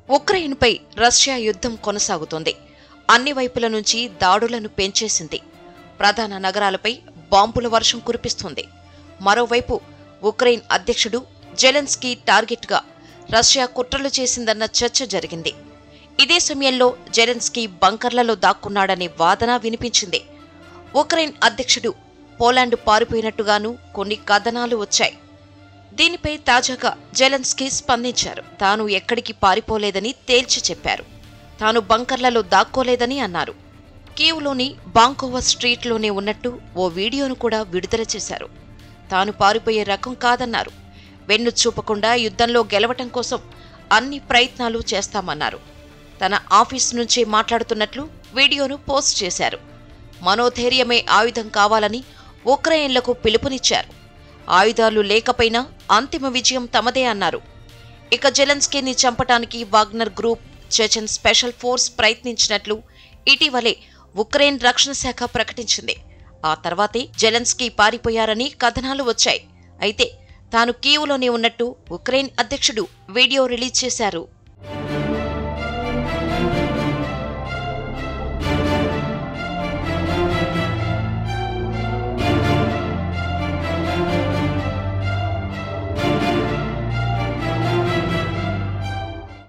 ఉక్రెయిన్పై Russia యుద్ధం కొనసాగుతోంది అన్ని వైపుల నుంచి దాడులను పెంచేసింది ప్రధాన నగరాలపై బాంబుల వర్షం కురిపిస్తుంది మరోవైపు ఉక్రెయిన్ అధ్యక్షుడు జెలెన్స్కీ టార్గెట్గా రష్యా కుట్రలు చేసిందన్న చర్చ జరిగింది ఇదే సమయంలో జెలెన్స్కీ బంకర్లలో దాక్కున్నాడనే వాదన వినిపించింది ఉక్రెయిన్ అధ్యక్షుడు పోలాండ్ పారిపోయినట్టుగాను కొన్ని కథనాలు వచ్చాయి దీనిపై తాజాగా జెలెన్స్కీ స్పందించారు తాను ఎక్కడికి పారిపోలేదని తేల్చి చెప్పారు తాను బంకర్లలో దాక్కోలేదని అన్నారు కీవ్లోని బాంకోవా స్ట్రీట్లోనే ఉన్నట్టు ఓ వీడియోను కూడా విడుదల చేశారు తాను పారిపోయే రకం కాదన్నారు వెన్ను చూపకుండా యుద్ధంలో గెలవటం కోసం అన్ని ప్రయత్నాలు చేస్తామన్నారు తన ఆఫీస్ నుంచే మాట్లాడుతున్నట్లు వీడియోను పోస్ట్ చేశారు మనోధైర్యమే ఆయుధం కావాలని ఉక్రెయిన్లకు పిలుపునిచ్చారు ఆయుధాలు లేకపోయినా అంతిమ విజయం తమదే అన్నారు ఇక జెలెన్స్కీని చంపటానికి Wagner group Chechen special force ప్రయత్నించినట్లు ఇటీవలే ఉక్రెయిన్ రక్షణ శాఖ ప్రకటించింది ఆ తర్వాతే జెలెన్స్కీ పారిపోయారని కథనాలు వచ్చాయి అయితే తాను కీవులోనే ఉన్నట్టు ఉక్రెయిన్ అధ్యక్షుడు వీడియో రిలీజ్ చేశారు